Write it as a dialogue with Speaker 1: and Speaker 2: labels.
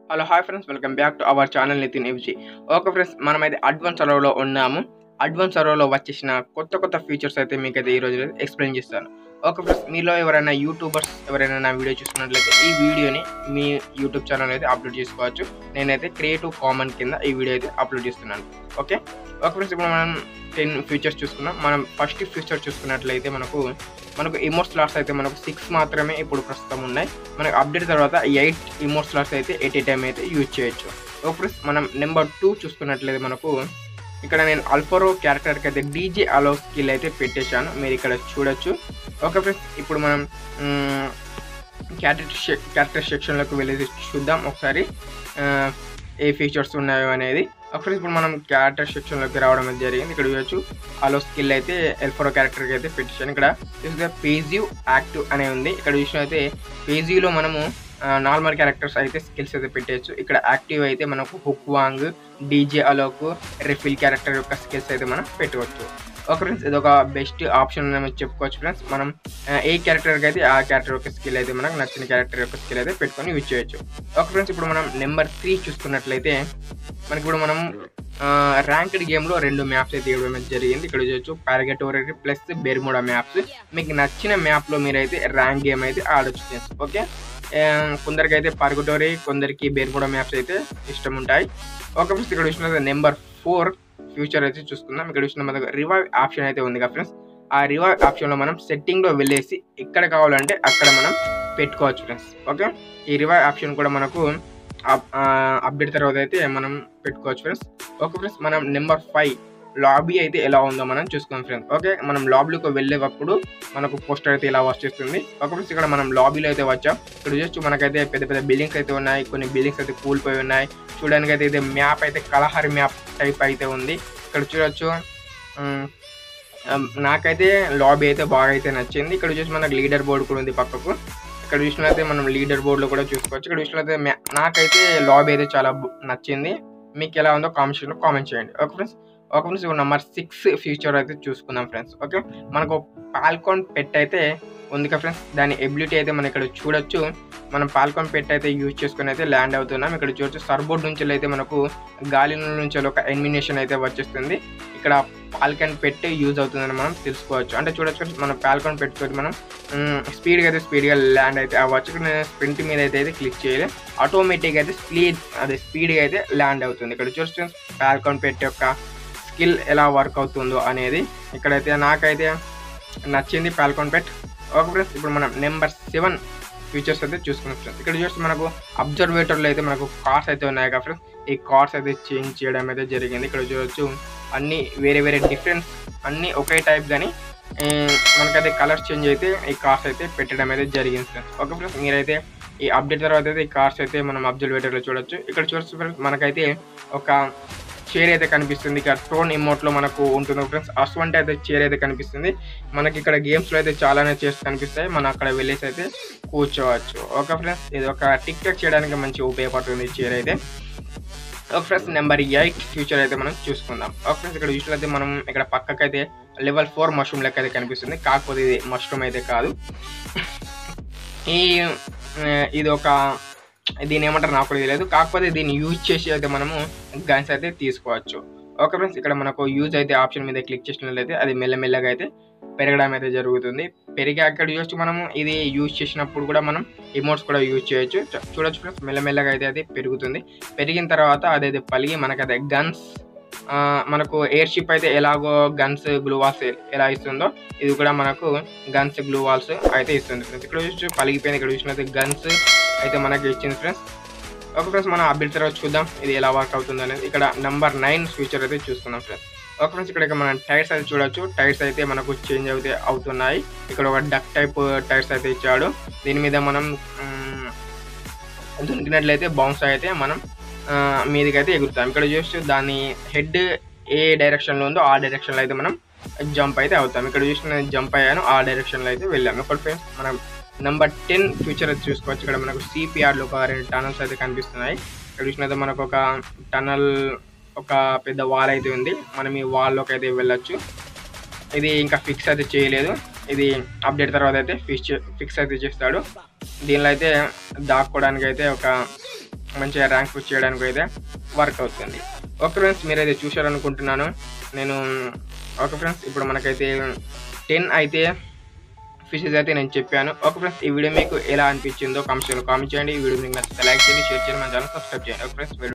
Speaker 1: hello hi friends welcome back to our channel Nitin FG okay friends మనమైతే advance సర్వర్లో ఉన్నాము advance సర్వర్లో వచ్చేసిన కొత్త కొత్త ఫీచర్స్ అయితే మీకు అయితే ఈరోజు ఎక్స్ప్లెయిన్ చేస్తాను ఓకే ఫ్రెండ్స్ మీలో ఎవరైనా యూట్యూబర్స్ ఎవరైనా నా వీడియో చూస్తున్నట్లయితే ఈ వీడియోని మీ యూట్యూబ్ ఛానల్ అయితే అప్లోడ్ చేసుకోవచ్చు నేనైతే క్రియేటివ్ కామన్ కింద ఈ వీడియో అయితే అప్లోడ్ చేస్తున్నాను ఓకే ఓకే ఫ్రెండ్స్ ఇప్పుడు మనం టెన్ ఫీచర్స్ చూసుకున్నాం మనం ఫస్ట్ ఫీచర్ చూసుకున్నట్లయితే మనకు మనకు ఇమోట్ స్లాట్స్ అయితే మనకు సిక్స్ మాత్రమే ఇప్పుడు ప్రస్తుతం ఉన్నాయి మనకు అప్డేట్ తర్వాత ఎయిట్ ఇమోట్ స్లాట్స్ అయితే ఎట్ ఏ టైం అయితే యూజ్ చేయొచ్చు ఓకే ఫ్రెండ్స్ మనం నెంబర్ టూ చూసుకున్నట్లయితే మనకు ఇక్కడ నేను అల్ఫరో క్యారెక్టర్కి అయితే డీజే అలో స్కిల్ అయితే పెట్టేశాను మీరు ఇక్కడ చూడొచ్చు ఓకే ఫ్రెండ్స్ ఇప్పుడు మనం క్యారెక్టర్ క్యారెక్టర్ సెక్షన్లోకి వెళ్ళేసి చూద్దాం ఒకసారి ఆ, ఏ ఫీచర్స్ ఉన్నాయో అనేది ఒకసారి ఇప్పుడు మనం క్యారెక్టర్ సెక్షన్లోకి రావడం అయితే జరిగింది ఇక్కడ చూడొచ్చు అలో స్కిల్ అయితే ఎల్ఫోరో క్యారెక్టర్కి అయితే పెట్టేశాను ఇక్కడ చూస్తే పేజివ్ యాక్టివ్ అనే ఉంది ఇక్కడ చూసినైతే పేజీలో మనము నార్మల్ క్యారెక్టర్స్ అయితే స్కిల్స్ అయితే పెట్టేయచ్చు ఇక్కడ యాక్టివ్ అయితే మనకు హుక్ వాంగ్ డీజే అలోకు రిఫిల్ క్యారెక్టర్ యొక్క స్కిల్స్ అయితే మనం పెట్టవచ్చు ఓకే ఫ్రెండ్స్ ఇది ఒక బెస్ట్ ఆప్షన్ అని చెప్పుకోవచ్చు ఫ్రెండ్స్ మనం ఆ, ఏ క్యారెక్టర్కి అయితే ఆ క్యారెక్టర్ యొక్క స్కిల్ అయితే మనకు నచ్చిన క్యారెక్టర్ యొక్క స్కిల్ అయితే పెట్టుకొని యూజ్ చేయొచ్చు ఓకే ఫ్రెండ్స్ ఇప్పుడు మనం నెంబర్ త్రీ చూసుకున్నట్లయితే మనకి ఇప్పుడు మనం ర్యాంక్డ్ గేమ్లో రెండు మ్యాప్స్ అయితే ఇవ్వడం అయితే జరిగింది ఇక్కడ చూడొచ్చు పారగటోరీ ప్లస్ బెర్ముడా మ్యాప్స్ మీకు నచ్చిన మ్యాప్లో మీరైతే ర్యాంక్ గేమ్ అయితే ఆడొచ్చు ఫ్రెండ్స్ ఓకే ఆ, కొందరికైతే పార్గటోరీ కొందరికి బెర్ముడా మ్యాప్స్ అయితే ఇష్టం ఉంటాయి ఓకే ఫ్రెండ్స్ ఇక్కడ చూసిన నెంబర్ ఫోర్ ఫ్యూచర్ అయితే చూసుకుందాం ఇక్కడ చూసిన మనకు రివైవ్ ఆప్షన్ అయితే ఉంది కదా ఫ్రెండ్స్ ఆ రివైవ్ ఆప్షన్లో మనం సెట్టింగ్లో వెళ్ళేసి ఎక్కడ కావాలంటే అక్కడ మనం పెట్టుకోవచ్చు ఫ్రెండ్స్ ఓకే ఈ రివైవ్ ఆప్షన్ కూడా మనకు అప్డేట్ తర్వాత అయితే మనం పెట్టుకోవచ్చు ఫ్రెండ్స్ ఓకే ఫ్రెండ్స్ మనం నెంబర్ ఫైవ్ లాబీ అయితే ఎలా ఉందో మనం చూసుకోం ఫ్రెండ్స్ ఓకే మనం లాబీలోకి వెళ్ళేటప్పుడు మనకు పోస్టర్ అయితే ఇలా వచ్చేస్తుంది ఓకే ఫ్రెండ్స్ ఇక్కడ మనం లాబీలో అయితే వచ్చాం ఇక్కడ చూడొచ్చు మనకైతే పెద్ద పెద్ద బిల్డింగ్స్ అయితే ఉన్నాయి కొన్ని బిల్డింగ్స్ అయితే కూలిపోయి ఉన్నాయి చూడడానికి అయితే ఇది మ్యాప్ అయితే కలహరి మ్యాప్ టైప్ అయితే ఉంది ఇక్కడ చూడొచ్చు ఉమ్, ఉమ్, నాకైతే లాబీ అయితే బాగా అయితే నచ్చింది ఇక్కడ చూసి మనకు లీడర్ బోర్డు కూడా ఉంది పక్కకు ఇక్కడ చూసినట్లయితే మనం లీడర్ బోర్డులో కూడా చూసుకోవచ్చు ఇక్కడ చూసినట్లయితే మ్యా- నాకైతే లాబీ అయితే చాలా బు- నచ్చింది మీకు ఎలా ఉందో కామెంట్స్లో కామెంట్ చేయండి ఓకే ఫ్రెండ్స్ ఓకే ఫ్రెండ్స్ ఇప్పుడు నెంబర్ సిక్స్ ఫ్యూచర్ అయితే చూసుకుందాం ఫ్రెండ్స్ ఓకే మనకు పాల్కాన్ పెట్ అయితే ఉంది కదా ఫ్రెండ్స్ దాని ఎబిలిటీ అయితే మనం ఇక్కడ చూడొచ్చు మనం పాల్కాన్ పెట్ అయితే యూజ్ చేసుకుని అయితే ల్యాండ్ అవుతున్నాం ఇక్కడ చూడొచ్చు సర్బోర్డ్ నుంచి అయితే మనకు గాలి నుంచి ఒక ఎలిమినేషన్ అయితే వచ్చేస్తుంది ఇక్కడ పాల్కాన్ పెట్టి యూజ్ అవుతుందని మనం తెలుసుకోవచ్చు అంటే చూడొచ్చు friends, మనం పాల్కాన్ పెట్టుకొని మనం స్పీడ్గా అయితే స్పీడ్గా ల్యాండ్ అయితే అవ్వచ్చు ఇక్కడ నేను స్ప్రింట్ మీద అయితే అయితే క్లిక్ చేయలేదు ఆటోమేటిక్గా అయితే స్పీడ్ అదే స్పీడ్గా అయితే ల్యాండ్ అవుతుంది ఇక్కడ చూస్తే పాల్కాన్ పెట్ యొక్క స్కిల్ ఎలా వర్క్ అవుతుందో అనేది ఇక్కడైతే నాకైతే నచ్చింది పాల్కాన్ పెట్ ఓకే ఫ్రెండ్స్ ఇప్పుడు మనం నెంబర్ సెవెన్ ఫీచర్స్ అయితే చూసుకున్నాం ఫ్రెండ్స్ ఇక్కడ చూస్తే మనకు అబ్జర్వేటర్లో అయితే మనకు కార్స్ అయితే ఉన్నాయి కదా ఫ్రెండ్స్ ఈ కార్స్ అయితే చేంజ్ చేయడం అయితే జరిగింది ఇక్కడ చూడొచ్చు అన్ని వేరే వేరే డిఫరెన్స్ అన్ని ఒకే టైప్ కానీ ఈ, మనకైతే కలర్స్ చేంజ్ అయితే ఈ కార్స్ అయితే పెట్టడం అయితే జరిగింది ఫ్రెండ్స్ ఓకే ఫ్రెండ్స్ మీరైతే ఈ అప్డేట్ తర్వాత అయితే ఈ కార్స్ అయితే మనం అబ్జర్వేటర్లో చూడొచ్చు ఇక్కడ చూడొచ్చు ఫ్రెండ్స్ మనకైతే ఒక చైర్ అయితే కనిపిస్తుంది ఇక్కడ ట్రోన్ ఇమోట్లో మనకు ఉంటుంది ఫ్రెండ్స్ అటువంటి అయితే చైర్ అయితే కనిపిస్తుంది మనకి ఇక్కడ గేమ్స్లో అయితే చాలానే చైర్స్ కనిపిస్తాయి మనం అక్కడ వెళ్ళేసి అయితే కూర్చోవచ్చు ఓకే ఫ్రెండ్స్ ఇది ఒక టిక్ టాక్ చేయడానికి మంచి ఉపయోగపడుతుంది ఈ చైర్ అయితే ఒక ఫ్రెండ్స్ నెంబర్ ఎయిట్ ఫ్యూచర్ అయితే మనం చూసుకుందాం ఒక ఫ్రెండ్స్ ఇక్కడ చూసినట్లయితే మనం ఇక్కడ పక్కకైతే లెవెల్ ఫోర్ మష్రూమ్ లెక్క అయితే కనిపిస్తుంది కాకపోతే ఇది మష్రూమ్ అయితే కాదు ఈ ఆ, ఇది ఒక దీని ఏమంటారు నాకు కూడా తెలియదు కాకపోతే దీన్ని యూజ్ చేసి అయితే మనము గన్స్ అయితే తీసుకోవచ్చు ఓకే ఫ్రెండ్స్ ఇక్కడ మనకు యూజ్ అయితే ఆప్షన్ మీద క్లిక్ చేసినట్లయితే అది మెల్లమెల్లగా అయితే పెరగడం అయితే జరుగుతుంది పెరిగి అక్కడ చూడొచ్చు మనము ఇది యూజ్ చేసినప్పుడు కూడా మనం ఇమోట్స్ కూడా యూజ్ చేయొచ్చు చ- చూడొచ్చు ఫ్రెండ్స్ మెల్లమెల్లగా అయితే అది పెరుగుతుంది పెరిగిన తర్వాత అదైతే పలిగి మనకు అదే గన్స్ మనకు ఎయిర్ షిప్ అయితే ఎలాగో గన్స్ గ్లూ వాల్స్ ఎలా ఇస్తుందో ఇది కూడా మనకు గన్స్ గ్లూ వాల్స్ అయితే ఇస్తుంది ఫ్రెండ్స్ ఇక్కడ చూసి పలిగిపోయింది ఇక్కడ చూసినట్టు గన్స్ అయితే మనకి ఇచ్చింది ఫ్రెండ్స్ ఓకే ఫ్రెండ్స్ మనం అప్డేట్ తర్వాత చూద్దాం ఇది ఎలా వర్క్ అవుతుంది అనేది ఇక్కడ నెంబర్ నైన్ ఫ్యూచర్ అయితే చూసుకుందాం ఫ్రెండ్స్ ఓకే ఫ్రెండ్స్ ఇక్కడ ఇక మనం టైర్స్ అయితే చూడొచ్చు టైర్స్ అయితే మనకు చేంజ్ అయితే అవుతున్నాయి ఇక్కడ ఒక డక్ టైప్ టైర్స్ అయితే ఇచ్చాడు దీని మీద మనం మ్, దునికినట్లయితే బౌన్స్ అయితే మనం ఆ, మీదకైతే ఎగురుతాం ఇక్కడ చూస్తే దాని హెడ్ ఏ డైరెక్షన్లో ఉందో ఆ డైరెక్షన్లో అయితే మనం జంప్ అయితే అవుతాం ఇక్కడ చూసిన జంప్ అయ్యాను ఆ డైరెక్షన్లో అయితే వెళ్ళాము ఇక్కడ ఫ్రెండ్స్ మనం నెంబర్ టెన్ ఫ్యూచర్ అయితే చూసుకోవచ్చు ఇక్కడ మనకు సిపిఆర్లో ఒక రెండు టనల్స్ అయితే కనిపిస్తున్నాయి ఇక్కడ చూసినైతే మనకు ఒక టనల్ ఒక పెద్ద వాల్ అయితే ఉంది మనం ఈ వాల్లోకి అయితే వెళ్ళొచ్చు ఇది ఇంకా ఫిక్స్ అయితే చేయలేదు ఇది అప్డేట్ తర్వాత అయితే ఫిక్స్ ఫిక్స్ అయితే చేస్తాడు దీనిలో అయితే దాక్కోవడానికి అయితే ఒక మంచిగా ర్యాంక్ పుష్ చేయడానికి అయితే వర్క్ అవుతుంది ఓకే ఫ్రెండ్స్ మీరైతే చూశారనుకుంటున్నాను నేను ఓకే ఫ్రెండ్స్ ఇప్పుడు మనకైతే టెన్ అయితే ఫిషెస్ అయితే నేను చెప్పాను ఓకే ఫ్రెండ్స్ ఈ వీడియో మీకు ఎలా అనిపించిందో కామెంట్స్లో కామెంట్ చేయండి ఈ వీడియో మీకు నచ్చితే లైక్ చేయండి షేర్ చేయండి మన ఛానల్ సబ్స్క్రైబ్ చేయండి ఓకే ఫ్రెండ్స్